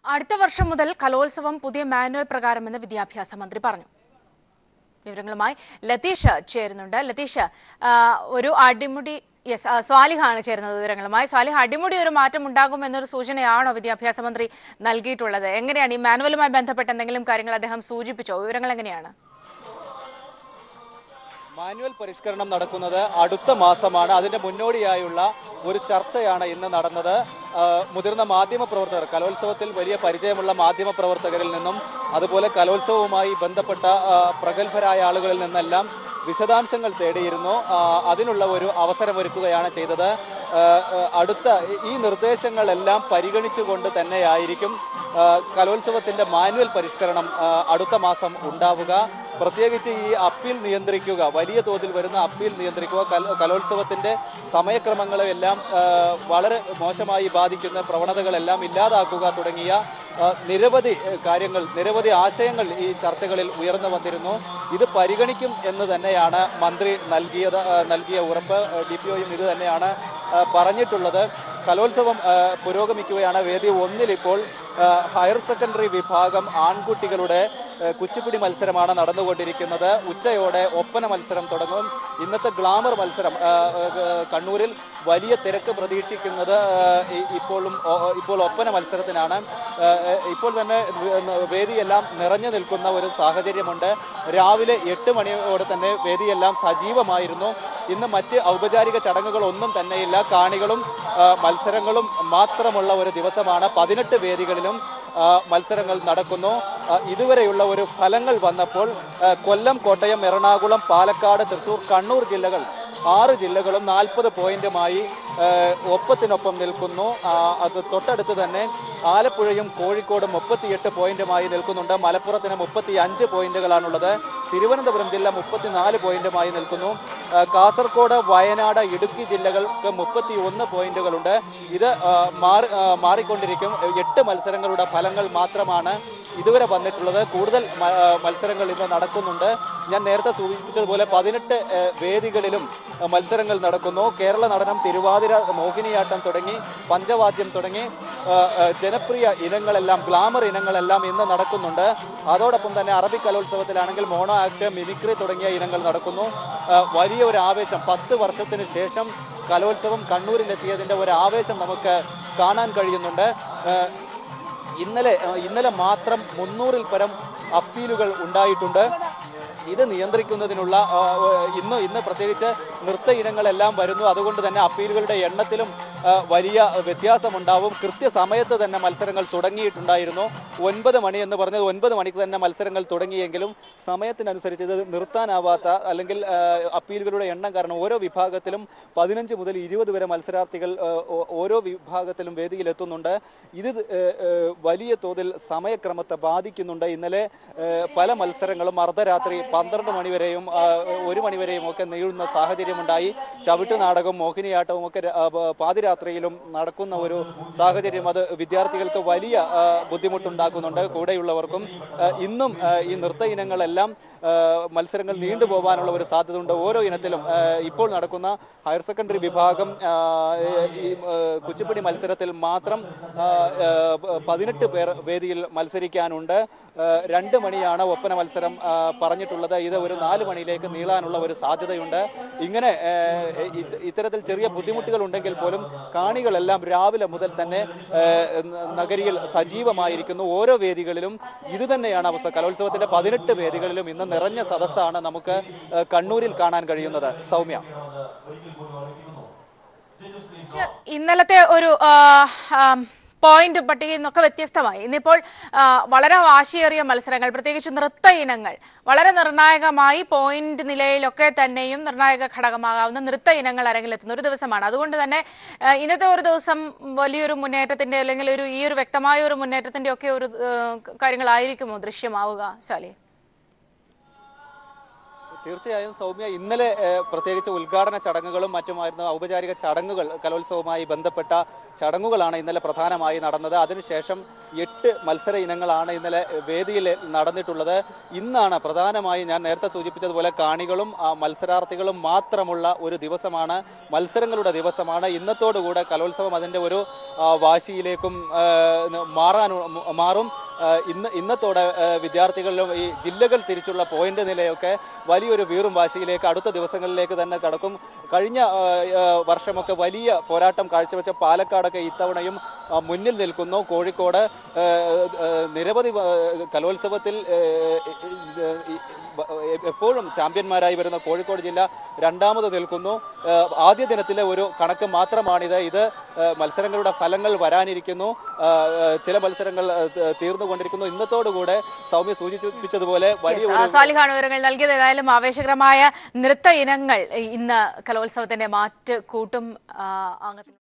അടുത്ത വർഷം മുതൽ കലോത്സവം പുതിയ മാനുവൽ പ്രകാരമെന്ന് വിദ്യാഭ്യാസ മന്ത്രി പറഞ്ഞു വിവരങ്ങളുമായി ലതീഷ് ചേരുന്നുണ്ട് ലതീഷ് ആ, ഒരു അടിമുടി യെസ് സ്വാലിഹാണ് ചേരുന്നത് വിവരങ്ങളുമായി സ്വാലിഹ് അടിമുടി ഒരു മാറ്റം ഉണ്ടാകും എന്നൊരു സൂചനയാണോ വിദ്യാഭ്യാസ മന്ത്രി നൽകിയിട്ടുള്ളത് എങ്ങനെയാണ് ഈ മാനുവലുമായി ബന്ധപ്പെട്ട് എന്തെങ്കിലും കാര്യങ്ങൾ അദ്ദേഹം സൂചിപ്പിച്ചോ വിവരങ്ങൾ എങ്ങനെയാണ് മാനുവൽ പരിഷ്കരണം നടക്കുന്നത് അടുത്ത മാസമാണ് അതിന്റെ മുന്നോടിയായുള്ള ഒരു ചർച്ചയാണ് ഇന്ന് നടന്നത് ആ, മുതിർന്ന മാധ്യമ പ്രവർത്തകർ കലോത്സവത്തിൽ വലിയ പരിചയമുള്ള മാധ്യമ പ്രവർത്തകരിൽ നിന്നും അതുപോലെ കലോത്സവവുമായി ബന്ധപ്പെട്ട ആ, പ്രഗത്ഭരായ ആളുകളിൽ നിന്നെല്ലാം വിശദാംശങ്ങൾ തേടിയിരുന്നു ആ, അതിനുള്ള ഒരു അവസരമൊരുക്കുകയാണ് ചെയ്തത് ആ, ആ, അടുത്ത ഈ നിർദ്ദേശങ്ങളെല്ലാം പരിഗണിച്ചുകൊണ്ട് തന്നെയായിരിക്കും ആ, കലോത്സവത്തിന്റെ മാനുവൽ പരിഷ്കരണം ആ, അടുത്ത മാസം ഉണ്ടാവുക പ്രത്യേകിച്ച് ഈ അപ്പീൽ നിയന്ത്രിക്കുക വലിയ തോതിൽ വരുന്ന അപ്പീൽ നിയന്ത്രിക്കുക കൽ- കലോത്സവത്തിന്റെ സമയക്രമങ്ങളെ എല്ലാം ആ, വളരെ മോശമായി ബാധിക്കുന്ന പ്രവണതകളെല്ലാം ഇല്ലാതാക്കുക തുടങ്ങിയ ആ, നിരവധി ആ, കാര്യങ്ങൾ നിരവധി ആശയങ്ങൾ ഈ ചർച്ചകളിൽ ഉയർന്നു വന്നിരുന്നു ഇത് പരിഗണിക്കും എന്ന് തന്നെയാണ് മന്ത്രി നൽകിയത് ആ, നൽകിയ ഉറപ്പ് ഡി പി ഒയും ഇത് തന്നെയാണ് ആ, പറഞ്ഞിട്ടുള്ളത് കലോത്സവം ആ, പുരോഗമിക്കുകയാണ് വേദി ഒന്നിൽ ഇപ്പോൾ ആ, ഹയർ സെക്കൻഡറി വിഭാഗം ആൺകുട്ടികളുടെ ആ, കുച്ചിപ്പിടി മത്സരമാണ് നടന്നുകൊണ്ടിരിക്കുന്നത് ഉച്ചയോടെ ഒപ്പന മത്സരം തുടങ്ങും ഇന്നത്തെ ഗ്ലാമർ മത്സരം ആ, ആ, കണ്ണൂരിൽ വലിയ തിരക്ക് പ്രതീക്ഷിക്കുന്നത് ആ, ഇ- ഇപ്പോഴും ഒ- ഒ- ഇപ്പോൾ ഒപ്പന മത്സരത്തിനാണ് ആ, ആ, ഇപ്പോൾ തന്നെ വേ- വേദിയെല്ലാം നിറഞ്ഞു നിൽക്കുന്ന ഒരു സാഹചര്യമുണ്ട് രാവിലെ എട്ട് മണിയോടെ തന്നെ വേദിയെല്ലാം സജീവമായിരുന്നു ഇന്ന് മറ്റ് ഔപചാരിക ചടങ്ങുകളൊന്നും തന്നെയില്ല കാണികളും ആ, മത്സരങ്ങളും മാത്രമുള്ള ഒരു ദിവസമാണ് പതിനെട്ട് വേദികളിലും ആ, മത്സരങ്ങൾ നടക്കുന്നു ആ, ഇതുവരെയുള്ള ഒരു ഫലങ്ങൾ വന്നപ്പോൾ ആ, കൊല്ലം കോട്ടയം എറണാകുളം പാലക്കാട് തൃശൂർ കണ്ണൂർ ജില്ലകൾ ആറ് ജില്ലകളും നാൽപ്പത് പോയിന്റുമായി ആ, ഒപ്പത്തിനൊപ്പം നിൽക്കുന്നു ആ, അത് തൊട്ടടുത്ത് തന്നെ ആലപ്പുഴയും കോഴിക്കോടും മുപ്പത്തിയെട്ട് പോയിന്റുമായി നിൽക്കുന്നുണ്ട് മലപ്പുറത്തിന് മുപ്പത്തി അഞ്ച് പോയിന്റുകളാണുള്ളത് തിരുവനന്തപുരം ജില്ല മുപ്പത്തിനാല് പോയിന്റുമായി നിൽക്കുന്നു ആ, കാസർഗോഡ് വയനാട് ഇടുക്കി ജില്ലകൾക്ക് മുപ്പത്തി ഒന്ന് പോയിന്റുകളുണ്ട് ഇത് ആ, മാറി ആ, മാറിക്കൊണ്ടിരിക്കും എട്ട് മത്സരങ്ങളുടെ ഫലങ്ങൾ മാത്രമാണ് ഇതുവരെ വന്നിട്ടുള്ളത് കൂടുതൽ മ- ആ, മത്സരങ്ങൾ ഇന്ന് നടക്കുന്നുണ്ട് ഞാൻ നേരത്തെ സൂചിപ്പിച്ചതുപോലെ പതിനെട്ട് ആ, വേദികളിലും ആ, മത്സരങ്ങൾ നടക്കുന്നു കേരള നടനം തിരുവാതിര മോഹിനിയാട്ടം തുടങ്ങി പഞ്ചവാദ്യം തുടങ്ങി ആ, ആ, ജനപ്രിയ ഇനങ്ങളെല്ലാം ഗ്ലാമർ ഇനങ്ങളെല്ലാം ഇന്ന് നടക്കുന്നുണ്ട് അതോടൊപ്പം തന്നെ അറബിക് കലോത്സവത്തിലാണെങ്കിൽ മോണോ ആക്ട് മിമിക്രി തുടങ്ങിയ ഇനങ്ങൾ നടക്കുന്നു ആ, വലിയ ഒരു ആവേശം പത്ത് വർഷത്തിന് ശേഷം കലോത്സവം കണ്ണൂരിലെത്തിയതിൻ്റെ ഒരു ആവേശം നമുക്ക് കാണാൻ കഴിയുന്നുണ്ട് ആ, ഇന്നലെ ആ, ഇന്നലെ മാത്രം മുന്നൂറിൽ പരം അപ്പീലുകൾ ഉണ്ടായിട്ടുണ്ട് ഇത് നിയന്ത്രിക്കുന്നതിനുള്ള ആ, ആ, ഇന്ന് ഇന്ന് പ്രത്യേകിച്ച് നൃത്ത ഇനങ്ങളെല്ലാം വരുന്നു അതുകൊണ്ട് തന്നെ അപ്പീലുകളുടെ എണ്ണത്തിലും ആ, വലിയ വ്യത്യാസമുണ്ടാവും കൃത്യസമയത്ത് തന്നെ മത്സരങ്ങൾ തുടങ്ങിയിട്ടുണ്ടായിരുന്നു ഒൻപത് മണി എന്ന് പറഞ്ഞത് ഒൻപത് മണിക്ക് തന്നെ മത്സരങ്ങൾ തുടങ്ങിയെങ്കിലും സമയത്തിനനുസരിച്ച് ഇത് നിർത്താനാവാത്ത അല്ലെങ്കിൽ ആ, അപ്പീലുകളുടെ എണ്ണം കാരണം ഓരോ വിഭാഗത്തിലും പതിനഞ്ച് മുതൽ ഇരുപത് വരെ മത്സരാർത്ഥികൾ ആ, ഓ- ഓരോ വിഭാഗത്തിലും വേദിയിലെത്തുന്നുണ്ട് ഇത് ഏ, ഏ, വലിയ തോതിൽ സമയക്രമത്തെ ബാധിക്കുന്നുണ്ട് ഇന്നലെ ഏ, പല മത്സരങ്ങളും അർദ്ധരാത്രി പന്ത്രണ്ട് മണിവരെയും ആ, ഒരു മണിവരെയും ഒക്കെ നീളുന്ന സാഹചര്യമുണ്ടായി ചവിട്ട് നാടകവും മോഹിനിയാട്ടവും ഒക്കെ ര- ആ, പ- പാതിരാത്രിയിലും നടക്കുന്ന ഒരു സാഹചര്യം അത് വിദ്യാർത്ഥികൾക്ക് വലിയ ആ, ബുദ്ധിമുട്ടുണ്ടാക്കുന്നുണ്ട് കൂടെയുള്ളവർക്കും ആ, ഇന്നും ആ, ഈ നൃത്ത ഇനങ്ങളെല്ലാം ആ, മത്സരങ്ങൾ നീണ്ടുപോകാനുള്ള ഒരു സാധ്യതയുണ്ട് ഓരോ ഇനത്തിലും ആ, ഇപ്പോൾ നടക്കുന്ന ഹയർ സെക്കൻഡറി വിഭാഗം ആ, ഈ ആ, കുച്ചിപ്പിടി മത്സരത്തിൽ മാത്രം ആ, ആ, പതിനെട്ട് പേർ വേദിയിൽ മത്സരിക്കാനുണ്ട് ആ, രണ്ട് മണിയാണ് ഒപ്പന മത്സരം ആ, പറഞ്ഞിട്ടുള്ളത് ഇത് ഒരു നാല് മണിയിലേക്ക് നീളാനുള്ള ഒരു സാധ്യതയുണ്ട് ഇങ്ങനെ ആ, ഇത് ഇത്തരത്തിൽ ചെറിയ ബുദ്ധിമുട്ടുകൾ ഉണ്ടെങ്കിൽ പോലും കാണികളെല്ലാം രാവിലെ മുതൽ തന്നെ ആ, ന- നഗരിയിൽ സജീവമായിരിക്കുന്നു ഓരോ വേദികളിലും ഇത് തന്നെയാണ് അവസ്ഥ കലോത്സവത്തിന്റെ പതിനെട്ട് വേദികളിലും ഇന്ന് നിറഞ്ഞ സദസ്സാണ് നമുക്ക് ആ, കണ്ണൂരിൽ കാണാൻ കഴിയുന്നത് സൗമ്യ പക്ഷേ ഇന്നലത്തെ ഒരു ആ, ആം, പോയിന്റ് പട്ടികയിൽ നിന്നൊക്കെ വ്യത്യസ്തമായി ഇന്നിപ്പോൾ ആ, വളരെ വാശിയേറിയ മത്സരങ്ങൾ പ്രത്യേകിച്ച് നൃത്ത ഇനങ്ങൾ വളരെ നിർണായകമായി പോയിന്റ് നിലയിലൊക്കെ തന്നെയും നിർണായക ഘടകമാകാവുന്ന നൃത്ത ഇനങ്ങൾ അരങ്ങിലെത്തുന്ന ഒരു ദിവസമാണ് അതുകൊണ്ട് തന്നെ ആ, ഇന്നത്തെ ഒരു ദിവസം വലിയൊരു മുന്നേറ്റത്തിന്റെ അല്ലെങ്കിൽ ഒരു ഈ ഒരു വ്യക്തമായ ഒരു മുന്നേറ്റത്തിന്റെ ഒക്കെ ഒരു ആ, കാര്യങ്ങളായിരിക്കുമോ ദൃശ്യമാവുക ശാലി തീർച്ചയായും സൗമ്യ ഇന്നലെ ഏഹ്, പ്രത്യേകിച്ച് ഉദ്ഘാടന ചടങ്ങുകളും മറ്റുമായിരുന്നു ഔപചാരിക ചടങ്ങുകൾ കലോത്സവവുമായി ബന്ധപ്പെട്ട ചടങ്ങുകളാണ് ഇന്നലെ പ്രധാനമായി നടന്നത് അതിനുശേഷം എട്ട് മത്സര ഇനങ്ങളാണ് ഇന്നലെ വേദിയിൽ നടന്നിട്ടുള്ളത് ഇന്നാണ് പ്രധാനമായി ഞാൻ നേരത്തെ സൂചിപ്പിച്ചതുപോലെ കാണികളും ആ, മത്സരാർത്ഥികളും മാത്രമുള്ള ഒരു ദിവസമാണ് മത്സരങ്ങളുടെ ദിവസമാണ് ഇന്നത്തോടുകൂടെ കലോത്സവം അതിൻ്റെ ഒരു ആ, വാശിയിലേക്കും ആ, മാറാൻ മാറും ആ, ഇന്ന് ഇന്നത്തോടെ ആ, വിദ്യാർത്ഥികളിലും ഈ ജില്ലകൾ തിരിച്ചുള്ള പോയിന്റ് നിലയൊക്കെ വലിയൊരു വീറും വാശിയിലേക്ക് അടുത്ത ദിവസങ്ങളിലേക്ക് തന്നെ കടക്കും കഴിഞ്ഞ ആ, ആ, വർഷമൊക്കെ വലിയ പോരാട്ടം കാഴ്ചവെച്ച പാലക്കാടൊക്കെ ഇത്തവണയും ആ, മുന്നിൽ നിൽക്കുന്നു കോഴിക്കോട് ആ, ആ, നിരവധി ആ, കലോത്സവത്തിൽ ആ, ഈ- ഈ- എപ്പോഴും ചാമ്പ്യന്മാരായി വരുന്ന കോഴിക്കോട് ജില്ല രണ്ടാമത് നിൽക്കുന്നു ആ, ആദ്യ ദിനത്തിലെ ഒരു കണക്ക് മാത്രമാണിത് ഇത് ആ, മത്സരങ്ങളുടെ ഫലങ്ങൾ വരാനിരിക്കുന്നു ആ, ആ, ചില മത്സരങ്ങൾ ആ, ത- തീർന്നുകൊണ്ടിരിക്കുന്നു ഇന്നത്തോടുകൂടെ സൗമ്യ സൂചിപ്പിച്ചതുപോലെ വലിയ Yes, ഒരു ആ, സാലിഹാണ് വിവരങ്ങൾ നൽകിയത് ഏതായാലും ആവേശകരമായ നൃത്ത ഇനങ്ങൾ ഇന്ന് കലോത്സവത്തിന്റെ മാറ്റ് കൂട്ടും ആ, അംഗത്തിൽ